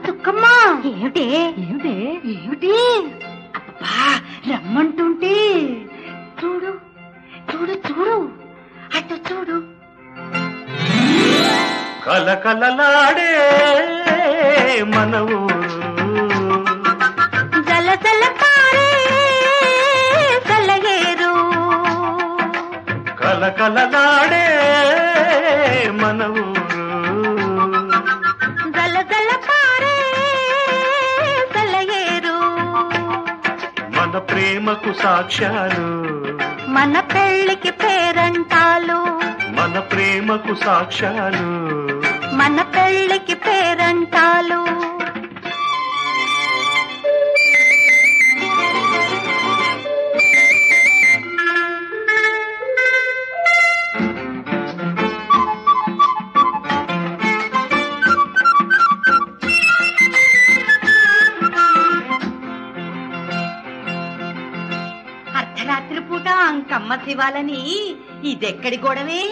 చుక్కమ్మా ఏమిటి ఏమిటి ఏమిటి అబ్బా రమ్మంటుంటే చూడు చూడు చూడు అటు చూడు కలకలలాడే మన ఊరు జల జల పారే సెలయేరు కలకలలాడే మన ఊరు జల జల పారే సెలయేరు మన ప్రేమకు సాక్ష్యాలు మన పెళ్ళికి పేరంటాలు మన ప్రేమకు సాక్ష్యాలు మన పెళ్ళికి పేరంటాలు అర్ధరాత్రి పూట అంకమ్మ శివాలని ఇదెక్కడి గొడవే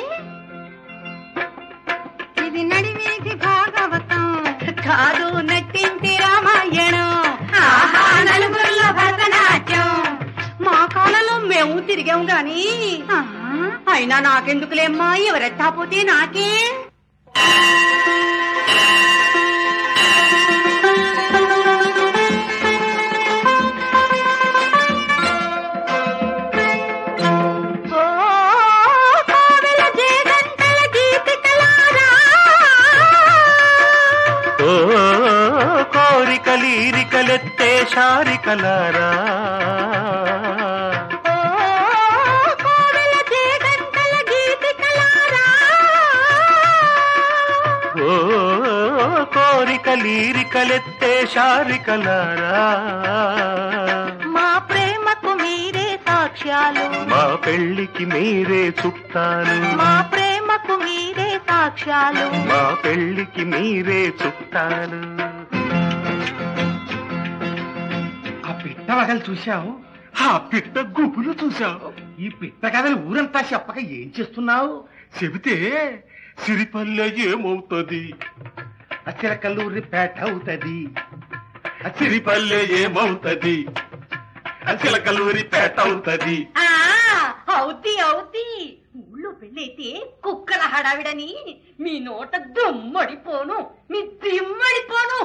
ఇది నడివేసి భాగవతం కాదు నట్టింటి రామాయణం ఆహా, నలుగురిలో భరతనాట్యం మా కాలంలో మేము తిరిగాం గాని అయినా నాకెందుకులేమ్మా ఎవరెట్టా పోతే నాకే ఓ కోవెల జేగంటల గీతికలారా ఓ కోరికలీరికలెత్తే శారికలారా ఓ కోవెల జేగంటల గీతికలారా ఓ కోరికలీరికలెత్తే శారికలారా మా ప్రేమకు మీరే సాక్ష్యాలు మా పెళ్ళికి మీరే చుట్టాలు మా ప్రేమకు మీరే సాక్ష్యాలు మా పెళ్ళికి మీరే చుట్టాలు ఆ పిట్ట వగలు చూశావు ఆ పిట్ట గుబులు చూశావు ఈ పిట్ట కథలు ఊరంతా చెప్పక ఏం చేస్తున్నావు చెబితే సిరిపల్లె ఏమవుతుంది అచిరకల్లూరి పేట అవుతుంది అచిరిపల్లె ఏమవుతుంది అచిరకల్లూరి పేట అవుతుంది ఆ అవుతి అవుతి ఊళ్ళో పెళ్ళైతే కుక్కల హడావిడని మీ నోట దుమ్మడిపోను మీ దిమ్మడిపోను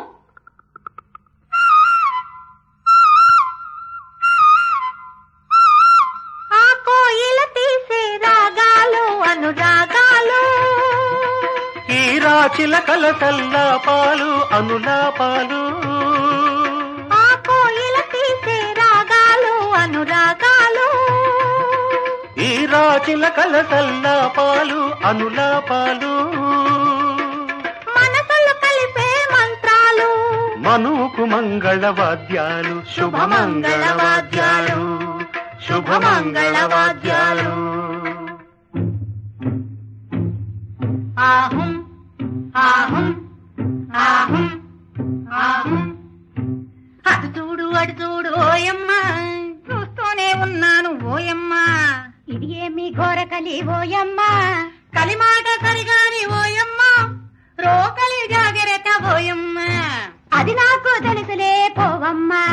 ఆ కోయిల తీసే రాగాలు అనురాగాలు ఈ రాచిల కలసల్లా పాలు అనులాపాలు ఆ కోయిల తీసే రాగాలు అనురాగాలు ఈ రాచిల కలసల్లా పాలు అనులాపాలు మనసులు కలిపే మంత్రాలు మనుకు మంగళ వాద్యాలు శుభమంగళ వాద్యాలు శుభమంగళ వాద్యాలు ఆహుం ఆహుం ఆహుం ఆహుం అటు చూడు అటు చూడు ఓయమ్మా చూస్తూనే ఉన్నాను ఓయమ్మా ఇది ఏమి ఘోర కలి ఓయమ్మా కలిమాట సరిగాని ఓయమ్మా రోకలి జాగ్రత్త ఓయమ్మా అది నాకు తెలుసులే పోవమ్మా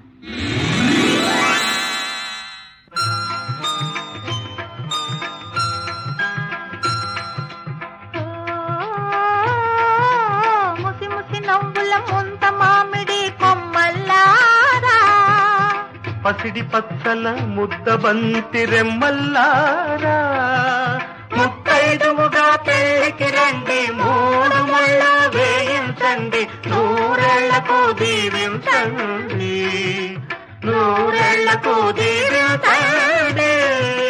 ఓ, ముసి ముసి నవ్వుల ముంత మామిడి కొమ్మల్లారా పసిడి పచ్చల ముద్ద బంతి రెమ్మల్లారా ముత్తైదువుగా పెళ్ళికి రండి మూడు ముళ్ళ వేయించండి నూరేళ్లకు దీవించండి నూరేళ్లకు దీవించండి